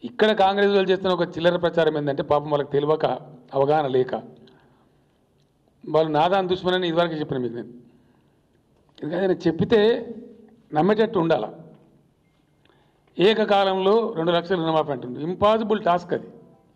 ఇక్కడ కాంగ్రెస్ వాళ్ళు చేస్తున్న ఒక చిల్లర ప్రచారం ఏంటంటే పాపం వాళ్ళకి తెలియక అవగాహన లేక వాళ్ళు నాదాన్ దుష్మనని ఇదివరకు చెప్పిన మీకు నేను ఎందుకంటే నేను చెప్పితే నమ్మేటట్టు ఉండాల ఏకకాలంలో రెండు లక్షలు రుణమాఫీ అంటుంది ఇంపాసిబుల్ టాస్క్ అది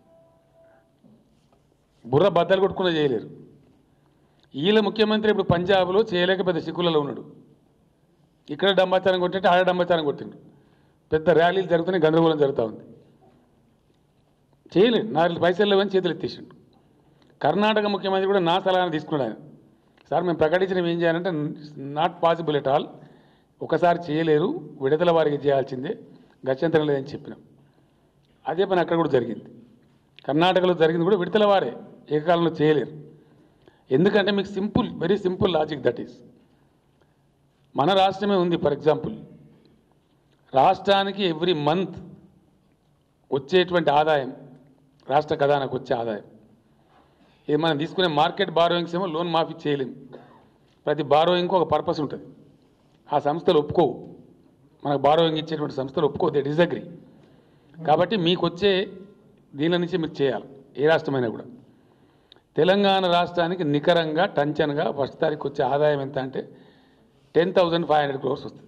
బుర్ర బద్దలు కొట్టుకున్న చేయలేరు వీళ్ళ ముఖ్యమంత్రి ఇప్పుడు పంజాబ్లో చేయలేక పెద్ద సిక్కులలో ఉన్నాడు ఇక్కడ డంబాచారం కొట్టింటే ఆడ డంబాచారం కొట్టిండు పెద్ద ర్యాలీలు జరుగుతున్నాయి గందరగోళం జరుగుతూ ఉంది చేయలేడు నాలుగు పైసలు లేవని చేతులు ఎత్తేసిండు కర్ణాటక ముఖ్యమంత్రి కూడా నా సలహాను తీసుకున్నాడు ఆయన సార్ మేము ప్రకటించినవి ఏం చేయాలంటే నాట్ పాసిబుల్ ఎట్ ఆల్ ఒకసారి చేయలేరు విడతల వారికి చేయాల్సిందే గత్యంతరం లేదని చెప్పినాం అదే పని అక్కడ కూడా జరిగింది కర్ణాటకలో జరిగింది కూడా విడతల వారే ఏకకాలంలో చేయలేరు ఎందుకంటే మీకు simple very simple logic that is మన రాష్ట్రమే ఉంది ఫర్ ఎగ్జాంపుల్ రాష్ట్రానికి ఎవ్రీ మంత్ వచ్చేటువంటి ఆదాయం రాష్ట్ర ఖజానాకు వచ్చే ఆదాయం ఇది మనం తీసుకునే మార్కెట్ బారోయింగ్స్ ఏమో లోన్ మాఫీ చేయలేము ప్రతి బారోయింగ్కి ఒక పర్పస్ ఉంటుంది ఆ సంస్థలు ఒప్పుకోవు మనకు బారోయింగ్ ఇచ్చేటువంటి సంస్థలు ఒప్పుకోవు దే డిజగ్రీ కాబట్టి మీకు వచ్చే దీని నుంచి మీరు చేయాలి ఏ రాష్ట్రమైనా కూడా తెలంగాణ రాష్ట్రానికి నికరంగా టంచన్గా ఫస్ట్ తారీఖు వచ్చే ఆదాయం ఎంత అంటే ten thousand five hundred crores వస్తుంది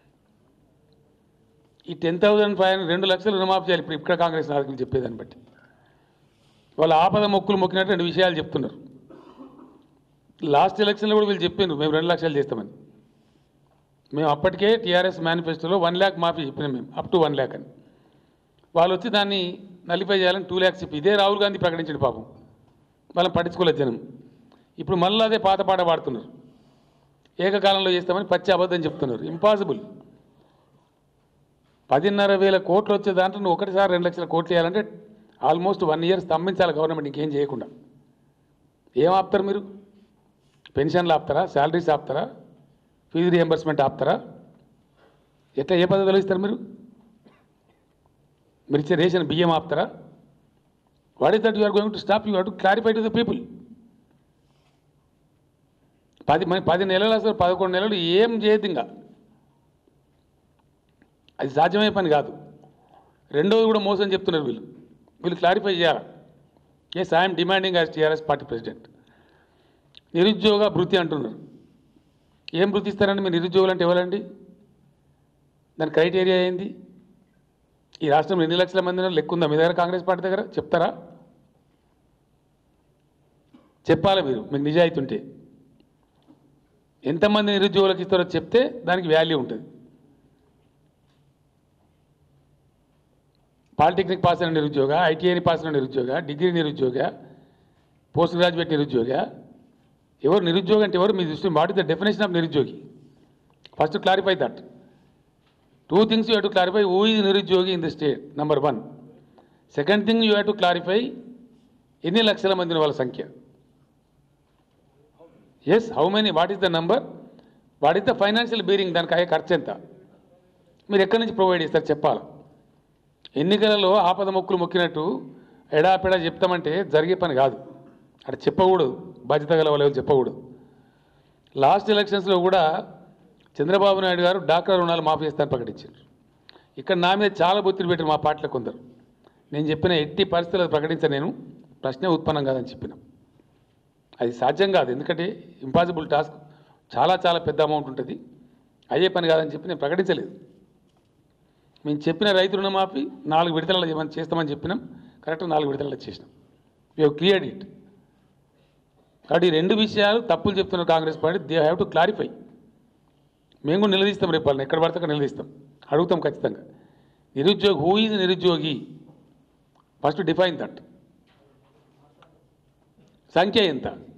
ఈ టెన్ థౌజండ్ ఫైవ్ హండ్రెడ్ రెండు లక్షలు రుణమాఫీ చేయాలి ఇప్పుడు ఇక్కడ కాంగ్రెస్ నాయకులు చెప్పేదాన్ని బట్టి వాళ్ళ ఆపద మొక్కులు మొక్కినట్టు రెండు విషయాలు చెప్తున్నారు లాస్ట్ ఎలక్షన్లో కూడా వీళ్ళు చెప్పారు మేము రెండు లక్షలు చేస్తామని మేము అప్పటికే టీఆర్ఎస్ మేనిఫెస్టోలో వన్ ల్యాక్ మాఫీ చెప్పినాం మేము అప్ టు వన్ ల్యాక్ అని వాళ్ళు వచ్చి దాన్ని నలిఫై చేయాలని టూ ల్యాక్స్ చెప్పి ఇదే రాహుల్ గాంధీ ప్రకటించాడు పాపం వాళ్ళని పట్టించుకోలేదు జనం ఇప్పుడు మళ్ళీ అదే పాత పాట పాడుతున్నారు ఏకకాలంలో చేస్తామని పచ్చి అబద్ధం చెప్తున్నారు ఇంపాసిబుల్ పదిన్నర వేల కోట్లు వచ్చే దాంట్లో నువ్వు ఒకటిసారి రెండు లక్షల కోట్లు వేయాలంటే ఆల్మోస్ట్ వన్ ఇయర్ స్తంభించాలి గవర్నమెంట్ ఇంకేం చేయకుండా ఏం ఆపుతారు మీరు పెన్షన్లు ఆపుతారా శాలరీస్ ఆపుతారా ఫీజు రియంబర్స్మెంట్ ఆపుతారా ఎట్లా ఏ పద్ధతిలో ఇస్తారు మీరు మీరు ఇచ్చే రేషన్ బియ్యం ఆపుతారా what is that you are going to stop you to clarify to the people పది మన పది నెలలు అసలు పదకొండు నెలలు ఏం చేయదు ఇంకా అది సాధ్యమయ్యే పని కాదు రెండోది కూడా మోసం చెప్తున్నారు వీళ్ళు వీళ్ళు క్లారిఫై చేయాలి yes I'm demanding as TRS party president నిరుద్యోగ భృతి అంటున్నారు ఏం భృతి ఇస్తారండి మీరు నిరుద్యోగులు అంటే ఎవరండి దాని క్రైటీరియా ఏంది ఈ రాష్ట్రంలో ఎన్ని లక్షల మంది ఉన్నారు లెక్క ఉందా మీ దగ్గర కాంగ్రెస్ పార్టీ దగ్గర చెప్తారా చెప్పాలి మీరు మీకు నిజాయితీ ఉంటే ఎంతమంది నిరుద్యోగులకు ఇస్తారో చెప్తే దానికి వాల్యూ ఉంటుంది పాలిటెక్నిక్ పాస్ అయిన నిరుద్యోగ ఐటీఐని పాస్ అయిన నిరుద్యోగ డిగ్రీ నిరుద్యోగ పోస్ట్ గ్రాడ్యుయేట్ నిరుద్యోగ ఎవరు నిరుద్యోగం అంటే ఎవరు మీ దృష్టి what is the definition of నిరుద్యోగి first clarify that two things you have to clarify who is నిరుద్యోగి in the state number one second thing you have to clarify ఎన్ని లక్షల మంది వాళ్ళ సంఖ్య yes how many what is the number what is the financial bearing దానికి అయ్యే ఖర్చు ఎంత మీరు ఎక్కడి నుంచి ప్రొవైడ్ చేస్తారు చెప్పాలి ఎన్నికలలో ఆపద మొక్కులు మొక్కినట్టు ఎడాపెడా చెప్తామంటే జరిగే పని కాదు అక్కడ చెప్పకూడదు బాధ్యత గల వాళ్ళు ఎవరు చెప్పకూడదు లాస్ట్ ఎలక్షన్స్లో కూడా చంద్రబాబు నాయుడు గారు డాక్టర్ రుణాలు మాఫీ చేస్తానని ప్రకటించారు ఇక్కడ నా మీద చాలా బొత్తిడి పెట్టారు మా పార్టీలో కొందరు నేను చెప్పిన ఎట్టి పరిస్థితులు ప్రకటించను నేను ప్రశ్నే ఉత్పన్నం కాదని చెప్పిన అది సాధ్యం కాదు ఎందుకంటే ఇంపాసిబుల్ టాస్క్ చాలా చాలా పెద్ద అమౌంట్ ఉంటుంది అయ్యే పని కాదని చెప్పి నేను ప్రకటించలేదు మేము చెప్పిన రైతు రుణమాఫీ నాలుగు విడతలలో చేయమని చేస్తామని చెప్పినాం కరెక్ట్ నాలుగు విడతలలో చేసినాం యూ క్లియర్డ్ ఇట్ కాబట్టి ఈ రెండు విషయాలు తప్పులు చెప్తున్నారు Congress party they have to clarify మేము కూడా నిలదీస్తాం రేపు వాళ్ళని ఎక్కడ పడితే అక్కడ నిలదీస్తాం అడుగుతాం ఖచ్చితంగా నిరుద్యోగి హూ ఈజ్ నిరుద్యోగి ఫస్ట్ డిఫైన్ దట్ సంఖ్య ఎంత